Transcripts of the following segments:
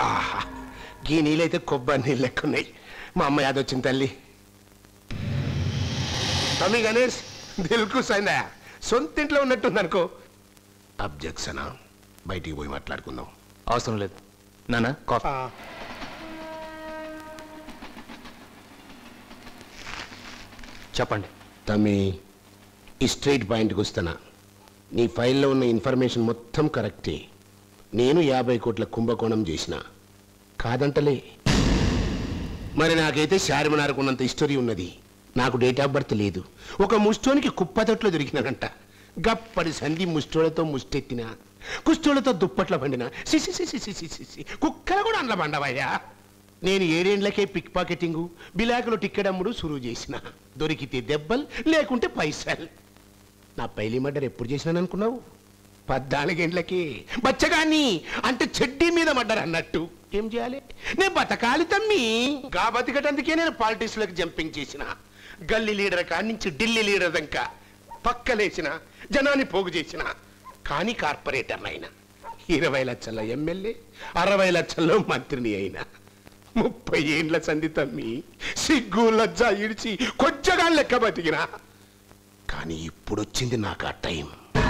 ఆహా ఈ నీళ్ళైతే కొబ్బరి నీళ్ళు లెక్కున్నాయి మా అమ్మ యాదొచ్చింది తల్లి తమ్మి గణేష్ దిల్కు సైందా సొంత ఇంట్లో ఉన్నట్టుంది అనుకో అబ్జెక్షనా బయటికి పోయి మాట్లాడుకుందాం అవసరం లేదు నాన్న కాఫీ చెప్పండి తమ్మి ఈ స్ట్రైట్ పాయింట్కి వస్తున్నా నీ ఫైల్లో ఉన్న ఇన్ఫర్మేషన్ మొత్తం కరెక్టే నేను యాభై కోట్ల కుంభకోణం చేసిన కాదంటలే మరి నాకైతే శారమనారకున్నంత హిస్టరీ ఉన్నది నాకు డేట్ ఆఫ్ బర్త్ లేదు ఒక ముష్టోనికి కుప్పతట్లో దొరికినానంట గప్పటి సంధి ముష్టోళ్ళతో ముష్టెత్తిన కుష్టోళ్ళతో దుప్పట్ల పండిన సిసి సిసి సిసి సిసి కుక్కలు కూడా అండ్ల బండవయ్యా నేను ఏడేండ్లకే పిక్ పాకెటింగు బిలాకులో టిక్కెడమ్ముడు సురువు చేసిన దొరికితే దెబ్బలు లేకుంటే పైసలు నా పైలి మర్డర్ ఎప్పుడు చేసినాను అనుకున్నావు పద్నాలుగేండ్లకి బచ్చగాన్ని అంటే చెడ్డీ మీద మర్డర్ అన్నట్టు ఏం చేయాలి నేను బతకాలి తమ్మి గా బతికటందుకే నేను పాలిటిక్స్లోకి జంపింగ్ చేసిన గల్లీ లీడర్ కాడి నుంచి ఢిల్లీ లీడర్ దాకా పక్కలేసిన జనాన్ని పోగు చేసిన కానీ కార్పొరేటర్ అయినా ఇరవై లక్షల ఎమ్మెల్యే అరవై లక్షల్లో మంత్రిని అయినా ముప్పై ఏండ్ల సంధి తమ్మి సిగ్గు లజ్జ ఇడిచి కొజ్జగా లెక్క బతికినా కానీ ఇప్పుడు వచ్చింది నాకు ఆ టైం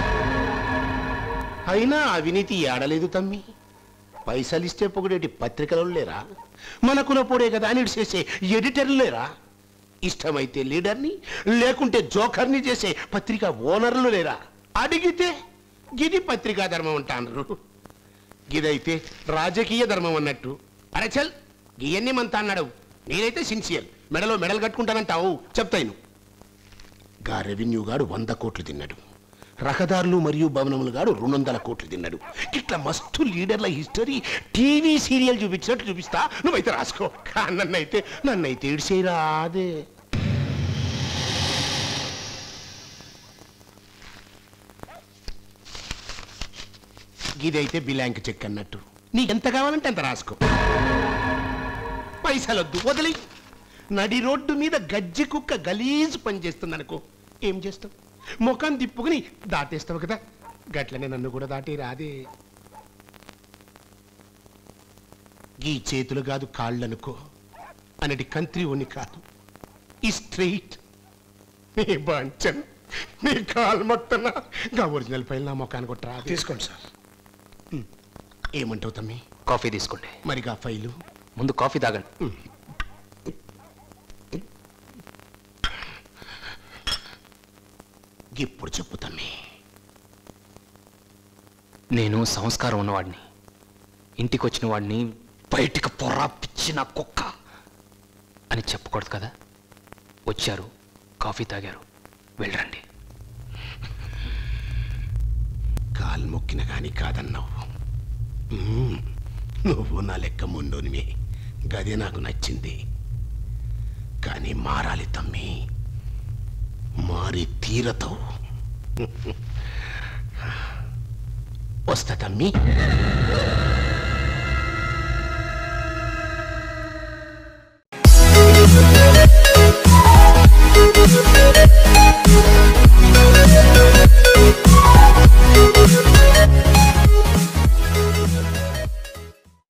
అయినా అవినీతి ఏడలేదు తమ్మి పైసలు ఇస్తే పొగిడేటి పత్రికలు లేరా మనకుల పొడే కదా అని చేసే ఎడిటర్లు లేరా ఇష్టమైతే లీడర్ని లేకుంటే జోకర్ని చేసే పత్రిక ఓనర్లు లేరా అడిగితే గిది పత్రికా ధర్మం అంటారు గిదైతే రాజకీయ ధర్మం అన్నట్టు అరే చల్ గియన్ని మంత అన్నాడు నేనైతే సిన్సియర్ మెడలో మెడలు కట్టుకుంటానంటావు చెప్తాను గా రెవెన్యూ గాడు వంద కోట్లు తిన్నాడు రహదారులు మరియు భవనములు గాడు రెండు వందల కోట్లు తిన్నాడు ఇట్లా మస్తు లీడర్ల హిస్టరీ టీవీ సీరియల్ చూపించినట్టు చూపిస్తా నువ్వైతే రాసుకో కా నన్నైతే నన్నైతే ఇడిసేయరా అదే ఇదైతే బిలాంక్ చెక్ అన్నట్టు నీకు ఎంత కావాలంటే అంత రాసుకో పైసలొద్దు వదిలి నడి రోడ్డు మీద గజ్జి కుక్క గలీజు పని చేస్తుంది అనుకో ఏం చేస్తావు ముఖం తిప్పుకుని దాటేస్తావు కదా గట్లనే నన్ను కూడా దాటి రాదే ఈ చేతులు కాదు కాళ్ళు అనుకో అనేది కంత్రి ఉని కాదు ఈ స్ట్రైట్ నీ బాంచన్ నీ కాలు మొత్తన గా ఒరిజినల్ ఫైల్ నా ముఖాన్ని కొట్టరా తీసుకోండి సార్ ఏమంటావు తమ్మి కాఫీ తీసుకోండి మరిగా ఫైలు ముందు కాఫీ తాగండి ఇప్పుడు చెప్పు తమ్మి నేను సంస్కారం ఉన్నవాడిని ఇంటికి వచ్చిన వాడిని బయటికి పొర్రా పిచ్చిన కుక్క అని చెప్పకూడదు కదా వచ్చారు కాఫీ తాగారు వెళ్ళరండి కాలు మొక్కిన గాని కాదన్నావు మ్మ్. నువ్వు నా లెక్క ముండోనివే గదే నాకు నచ్చింది కానీ మారాలి తమ్మి మారి తీరతావు వస్తా తమ్మి